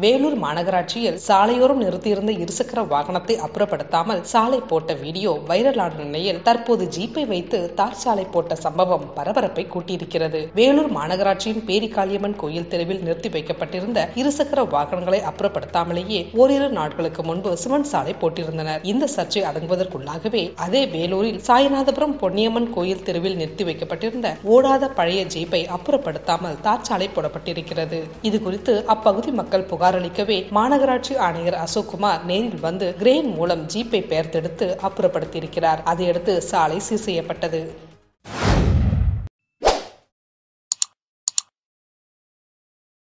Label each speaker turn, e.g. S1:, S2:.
S1: வேலூர் மாநகராட்சியில் சாலையோரம் நிறுத்தியிருந்த இருசக்கர வாகனத்தை அப்புறப்படுத்தாமல் சாலை போட்ட வீடியோ வைரலான நிலையில் தற்போது ஜீப்பை வைத்து தார் சாலை போட்ட சம்பவம் பரபரப்பை கூட்டியிருக்கிறது வேலூர் மாநகராட்சியின் பேரிகாளியம்மன் கோயில் தெருவில் நிறுத்தி வைக்கப்பட்டிருந்த இருசக்கர வாகனங்களை அப்புறப்படுத்தாமலேயே ஓரிரு நாட்களுக்கு முன்பு சிமெண்ட் சாலை போட்டிருந்தனர் இந்த சர்ச்சை அடங்குவதற்குள்ளாகவே அதே வேலூரில் சாய்நாதபுரம் பொன்னியம்மன் கோயில் தெருவில் நிறுத்தி வைக்கப்பட்டிருந்த ஓடாத பழைய ஜீப்பை அப்புறப்படுத்தாமல் தார் சாலை போடப்பட்டிருக்கிறது இது குறித்து அப்பகுதி மக்கள் புகார் அளிக்கவே மாநகராட்சி ஆணையர் அசோக்குமார் நேரில் வந்து கிரேன் மூலம் ஜீப்பை பெயர்த்தெடுத்து அப்புறப்படுத்தியிருக்கிறார் அதையடுத்து சாலை சீர் செய்யப்பட்டது